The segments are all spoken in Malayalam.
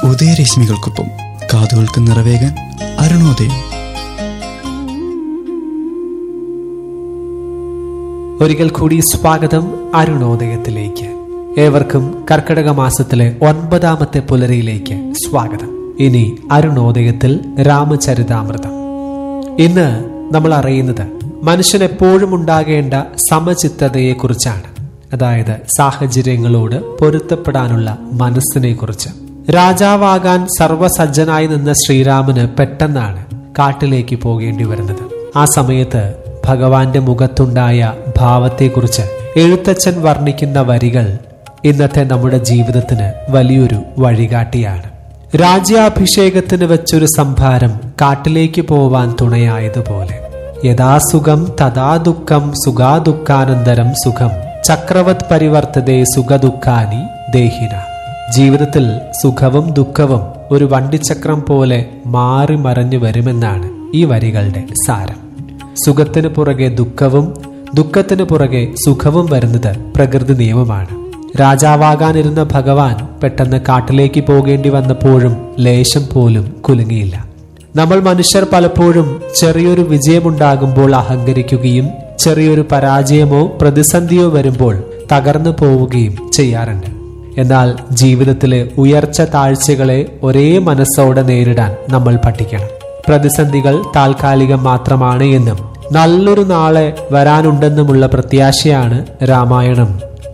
ഉദയരശ്മികൾക്കൊപ്പം കാതുകൾക്ക് നിറവേകാൻ അരുണോദയം ഒരിക്കൽ കൂടി സ്വാഗതം അരുണോദയത്തിലേക്ക് ഏവർക്കും കർക്കിടക മാസത്തിലെ ഒൻപതാമത്തെ പുലരിയിലേക്ക് സ്വാഗതം ഇനി അരുണോദയത്തിൽ രാമചരിതാമൃതം ഇന്ന് നമ്മൾ അറിയുന്നത് മനുഷ്യൻ എപ്പോഴും ഉണ്ടാകേണ്ട സമചിത്തതയെക്കുറിച്ചാണ് അതായത് സാഹചര്യങ്ങളോട് പൊരുത്തപ്പെടാനുള്ള മനസ്സിനെ കുറിച്ച് രാജാവാകാൻ സർവസജ്ജനായി നിന്ന ശ്രീരാമന് പെട്ടെന്നാണ് കാട്ടിലേക്ക് പോകേണ്ടി വരുന്നത് ആ സമയത്ത് ഭഗവാന്റെ മുഖത്തുണ്ടായ ഭാവത്തെക്കുറിച്ച് എഴുത്തച്ഛൻ വർണ്ണിക്കുന്ന വരികൾ ഇന്നത്തെ നമ്മുടെ ജീവിതത്തിന് വലിയൊരു വഴികാട്ടിയാണ് രാജ്യാഭിഷേകത്തിന് വെച്ചൊരു സംഭാരം കാട്ടിലേക്ക് പോവാൻ തുണയായതുപോലെ യഥാസുഖം തഥാ ദുഃഖം സുഖാദുഃഖാനന്തരം സുഖം ചക്രവത് പരിവർത്തതേ സുഖദുഃഖാനി ദേഹിന ജീവിതത്തിൽ സുഖവും ദുഃഖവും ഒരു വണ്ടിച്ചക്രം പോലെ മാറി മറഞ്ഞു വരുമെന്നാണ് ഈ വരികളുടെ സാരം സുഖത്തിന് പുറകെ ദുഃഖവും ദുഃഖത്തിന് പുറകെ സുഖവും വരുന്നത് പ്രകൃതി നിയമമാണ് രാജാവാകാനിരുന്ന ഭഗവാൻ പെട്ടെന്ന് കാട്ടിലേക്ക് പോകേണ്ടി വന്നപ്പോഴും ലേശം പോലും കുലുങ്ങിയില്ല നമ്മൾ മനുഷ്യർ പലപ്പോഴും ചെറിയൊരു വിജയമുണ്ടാകുമ്പോൾ അഹങ്കരിക്കുകയും ചെറിയൊരു പരാജയമോ പ്രതിസന്ധിയോ വരുമ്പോൾ തകർന്നു പോവുകയും ചെയ്യാറുണ്ട് എന്നാൽ ജീവിതത്തിലെ ഉയർച്ച താഴ്ചകളെ ഒരേ മനസ്സോടെ നേരിടാൻ നമ്മൾ പഠിക്കണം പ്രതിസന്ധികൾ താൽക്കാലികം മാത്രമാണ് എന്നും നല്ലൊരു നാളെ വരാനുണ്ടെന്നുമുള്ള പ്രത്യാശയാണ് രാമായണം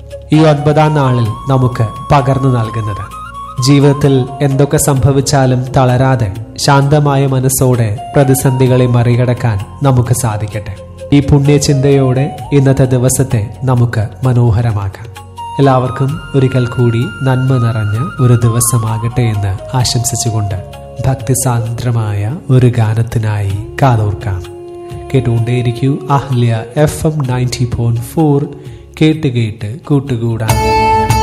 ഈ ഒൻപതാം നാളിൽ നമുക്ക് പകർന്നു നൽകുന്നത് ജീവിതത്തിൽ എന്തൊക്കെ സംഭവിച്ചാലും തളരാതെ ശാന്തമായ മനസ്സോടെ പ്രതിസന്ധികളെ മറികടക്കാൻ നമുക്ക് സാധിക്കട്ടെ ഈ പുണ്യചിന്തയോടെ ഇന്നത്തെ ദിവസത്തെ നമുക്ക് മനോഹരമാക്കാം എല്ലാവർക്കും ഒരിക്കൽ കൂടി നന്മ നിറഞ്ഞ ഒരു ദിവസമാകട്ടെ എന്ന് ആശംസിച്ചുകൊണ്ട് ഭക്തിസാന്ദ്രമായ ഒരു ഗാനത്തിനായി കാതോർക്കാം കേട്ടുകൊണ്ടേയിരിക്കൂ Ahalya F M ninety point four കേട്ട് കേട്ട് കൂട്ടുകൂടാം